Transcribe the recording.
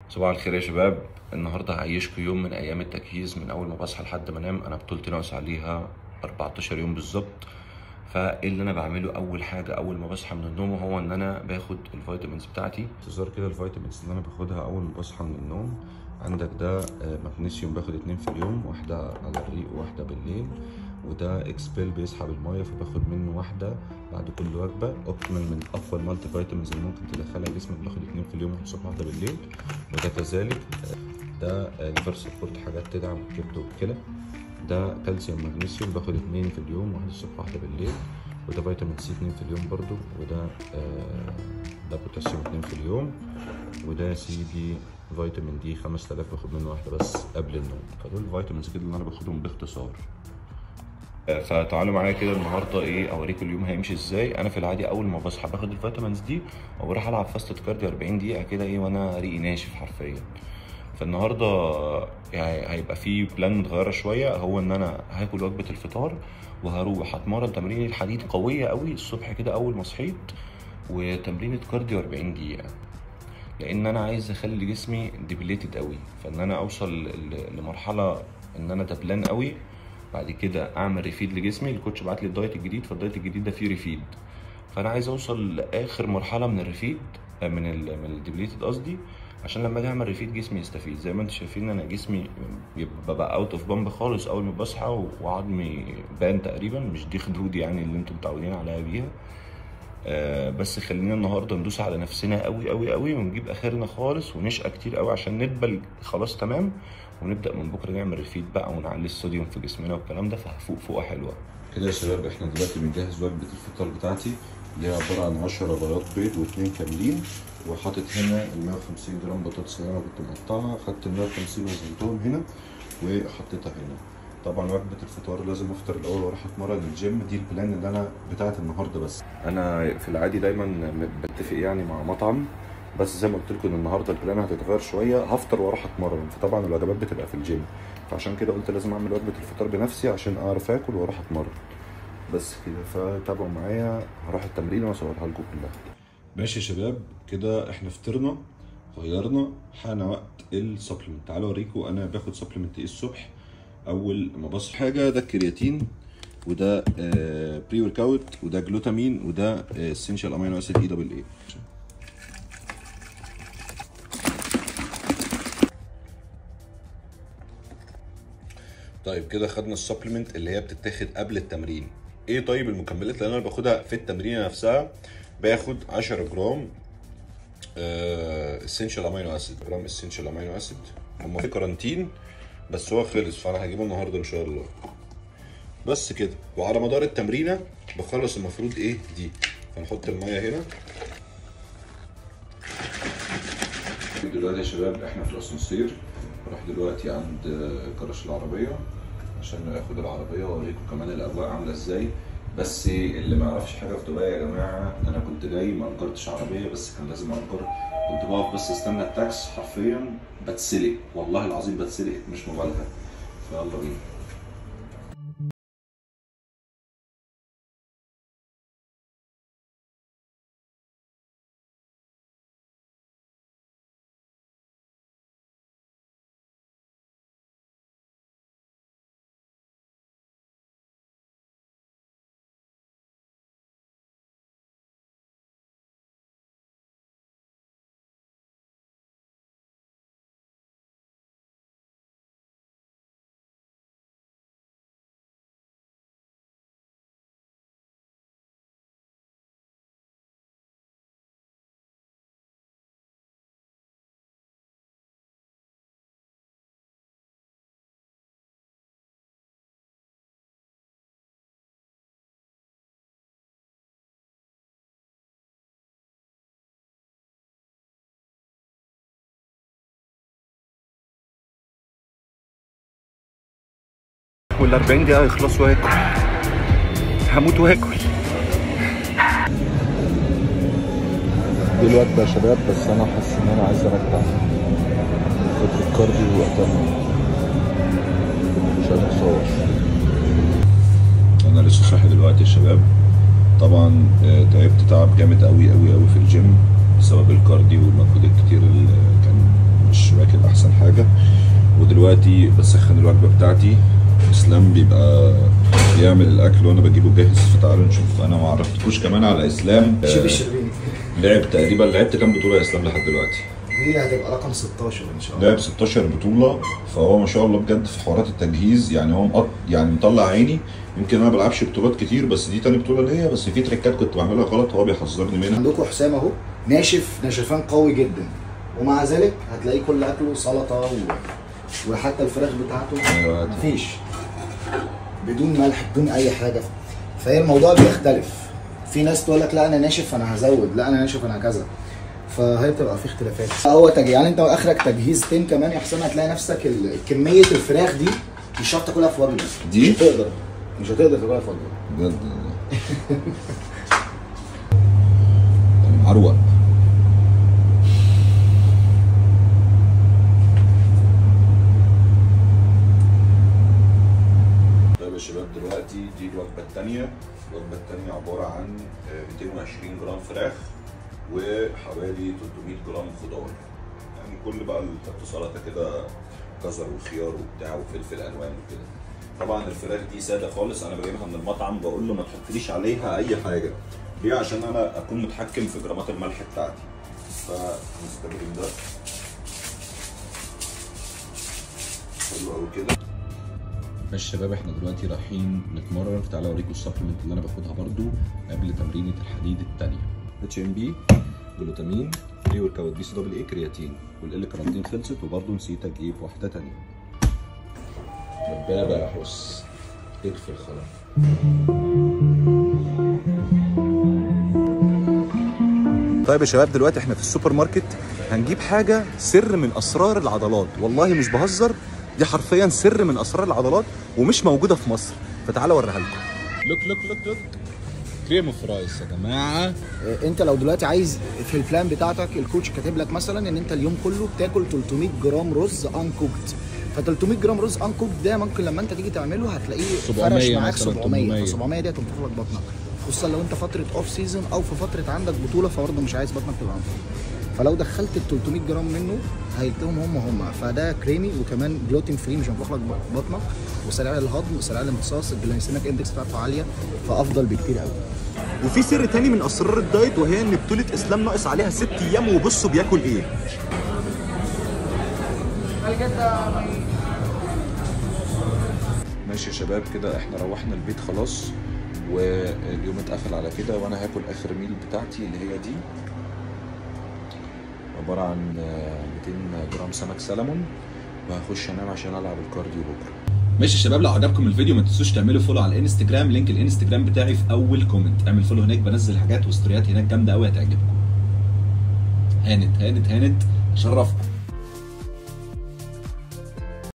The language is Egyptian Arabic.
صباح الخير يا شباب النهارده هعيشكم يوم من ايام التجهيز من اول ما بصحى لحد ما انام انا بطولتي ناقص عليها 14 يوم بالظبط فايه اللي انا بعمله اول حاجه اول ما بصحى من النوم هو ان انا باخد الفيتامينز بتاعتي انتظار كده الفيتامينز اللي انا باخدها اول ما بصحى من النوم عندك ده آه، مغنيسيوم باخد اتنين في اليوم واحده على الريق وواحده بالليل وده اكسبيل بيسحب الميه فباخد منه واحده بعد كل وجبه اوبتيمال من اقوى المالتي فيتامينز اللي ممكن تدخلها جسمك باخد اتنين في اليوم واحده الصبح واحده بالليل وده كذلك آه، ده ليفر سبورت حاجات تدعم الكبد والكلى ده كالسيوم مغنيسيوم باخد اتنين في اليوم واحده الصبح واحده بالليل وده فيتامين سي اتنين في اليوم برضو وده آه ده بوتاسيوم اتنين في اليوم وده سي دي فيتامين دي 5000 باخد منه واحده بس قبل النوم فدول الفيتامينز كده اللي انا باخدهم باختصار آه، فتعالوا معايا كده النهارده ايه اوريكم اليوم هيمشي ازاي انا في العادي اول ما بصحى باخد الفيتامينز دي وبروح العب فاست كارديو 40 دقيقه كده ايه وانا ريقي ناشف حرفيا فالنهارده يعني هيبقى في بلان متغيره شويه هو ان انا هاكل وجبه الفطار وهروح اتمرن تمرين الحديد قويه قوي الصبح كده اول ما صحيت وتمرينة كارديو 40 دقيقه لان انا عايز اخلي جسمي ديبليتد قوي فان انا اوصل ل- لمرحله ان انا دبلان قوي بعد كده اعمل ريفيد لجسمي الكوتش بعت لي الدايت الجديد فالدايت الجديد ده فيه ريفيد فانا عايز اوصل لاخر مرحله من الريفيد آه، من ال من الديبليتد قصدي عشان لما اجي اعمل ريفيد جسمي يستفيد زي ما انتم شايفين انا جسمي بيبقى بقى اوت اوف بامب خالص اول ما بصحى وعظمي بان تقريبا مش دي خدودي يعني اللي انتم متعودين عليها بيها آه بس خلينا النهارده ندوس على نفسنا قوي قوي قوي ونجيب اخرنا خالص ونشقى كتير قوي عشان ندبل خلاص تمام ونبدا من بكره نعمل ريفيد بقى ونعلي الصوديوم في جسمنا والكلام ده فهفوق فوقه حلوه كده يا شباب احنا دلوقتي بنجهز وجبة الفطار بتاعتي اللي هي عبارة عن 10 بياض بيض واثنين كاملين وحاطط هنا ال 150 جرام بطاطس اللي انا كنت مقطعها خدت ال 150 وزنتهم هنا وحطيتها هنا طبعا وجبة الفطار لازم افطر الاول واروح اتمرن الجيم دي البلان اللي انا بتاعت النهارده بس انا في العادي دايما بتفق يعني مع مطعم بس زي ما قلت لكم ان النهارده البلان هتتغير شويه هفطر واروح اتمرن فطبعا الوجبات بتبقى في الجيم فعشان كده قلت لازم اعمل وجبه الفطار بنفسي عشان اعرف اكل واروح اتمرن بس كده فتابعوا معايا هروح التمرين واصورها لكم كلها ماشي يا شباب كده احنا فطرنا غيرنا حان وقت السبلمنت تعالوا اوريكم انا باخد سبلمنت ايه الصبح اول ما بصحى حاجه ده الكرياتين وده آه بري ورك اوت وده جلوتامين وده اسينشال امينو اسيد اي دبل اي طيب كده خدنا السبلمنت اللي هي بتتاخد قبل التمرين ايه طيب المكملات اللي انا باخدها في التمرين نفسها باخد 10 جرام اسينشال امينو اسيد جرام اسينشال امينو اسيد هم في كارانتين بس هو خلص فانا هجيبه النهارده ان شاء الله بس كده وعلى مدار التمرينه بخلص المفروض ايه دي فنحط الميه هنا دلوقتي يا شباب احنا في الاسانسير راح دلوقتي عند جراج العربيه عشان اخد العربيه واوريكم كمان الاجواء عامله ازاي بس اللي ما يعرفش حاجه في دبي يا جماعه انا كنت جاي ما اجرتش عربيه بس كان لازم اجر كنت بقف بس استنى التاكس حرفيا بتسلق والله العظيم بتسلق مش مبالغه فيلا بينا وال 40 دقيقه يخلصوا واكل هموت واكل دي الوجبه يا شباب بس انا حاسس ان انا عايز ارجع فتره كارديو وقتها مش قادر اصور انا لسه صاحي دلوقتي يا شباب طبعا آه، تعبت تعب جامد قوي قوي قوي في الجيم بسبب الكارديو والمجهود الكتير اللي كان مش احسن حاجه ودلوقتي بسخن الوجبه بتاعتي اسلام بيبقى بيعمل الاكل وانا بجيبه جاهز فتعالوا نشوف انا ما عرفتكوش كمان على اسلام شيف آه، الشربيني لعب تقريبا لعبت كام بطوله يا اسلام لحد دلوقتي دي هتبقى رقم 16 ان شاء الله لعب 16 بطوله فهو ما شاء الله بجد في حوارات التجهيز يعني هو مقط يعني مطلع عيني يمكن انا ما بلعبش بطولات كتير بس دي تاني بطوله ليا بس في تريكات كنت بعملها غلط هو بيحذرني منها عندكم حسام اهو ناشف ناشفان قوي جدا ومع ذلك هتلاقيه كل اكله سلطه و... وحتى الفراخ بتاعته أيوة. مفيش بدون ملح بدون اي حاجه فهي الموضوع بيختلف في ناس تقول لك لا انا ناشف انا هزود لا انا ناشف انا كذا فهي بتبقى في اختلافات هو تج... يعني انت اخرك تجهيزتين كمان يا حسام هتلاقي نفسك ال... كميه الفراخ دي مش هتعرف تاكلها في وجبه دي؟ مش هتقدر مش هتقدر تاكلها في وجبه بجد معروق طيب يا شباب دلوقتي دي الوجبة التانية الوجبة التانية عبارة عن آه، 220 جرام فراخ وحوالي 300 جرام خضار يعني كل بقى اللي تحط سلطة كده جزر وخيار وبتاع وفلفل الوان وكده طبعا الفراخ دي ساده خالص انا بجيبها من المطعم بقول له ما تحطليش عليها اي حاجه ليه عشان انا اكون متحكم في جرامات الملح بتاعتي فنستخدم ده حلو قوي كده ماشي شباب احنا دلوقتي رايحين نتمرن فتعالى اوريكم السبلمنت اللي انا باخدها برضو قبل تمرينه الحديد الثانيه اتش ام بي جلوتامين بري ورك اوت بي سي دبل اي كرياتين والال كارانتين خلصت وبرضو نسيت اجيب واحده ثانيه ربنا بقى يحرس اقفل خلاص طيب يا شباب دلوقتي احنا في السوبر ماركت هنجيب حاجه سر من اسرار العضلات والله مش بهزر دي حرفيا سر من اسرار العضلات ومش موجوده في مصر فتعالى اوريها لكم لوك لوك لوك لوك كريم اوف رايس يا جماعه آه، انت لو دلوقتي عايز في البلان بتاعتك الكوتش كاتب لك مثلا ان انت اليوم كله بتاكل 300 جرام رز انكوكت ف 300 جرام رز انكوكت ده ممكن لما انت تيجي تعمله هتلاقيه 700 فرش معاك مثلاً، 700 800. ف 700 دي هتنفخ لك بطنك خصوصا لو انت فتره اوف سيزون او في فتره عندك بطوله فبرضه مش عايز بطنك تبقى منفوخه فلو دخلت ال 300 جرام منه هيلتهم هم هم فده كريمي وكمان جلوتين فري مش هينفخ لك بطنك وسريع الهضم وسريع الامتصاص الجلايسيميك اندكس بتاعته عاليه فافضل بكتير قوي وفي سر تاني من اسرار الدايت وهي ان بطوله اسلام ناقص عليها ست ايام وبصوا بياكل ايه ماشي يا شباب كده احنا روحنا البيت خلاص واليوم اتقفل على كده وانا هاكل اخر ميل بتاعتي اللي هي دي عبارة عن آه، 200 جرام سمك سلمون وهخش انام عشان العب الكارديو بكره ماشي يا شباب لو عجبكم الفيديو ما تنسوش تعملوا فولو على الانستجرام لينك الانستجرام بتاعي في اول كومنت اعمل فولو هناك بنزل حاجات وستوريات هناك جامده قوي هتعجبكم هانت هانت هانت شرفكم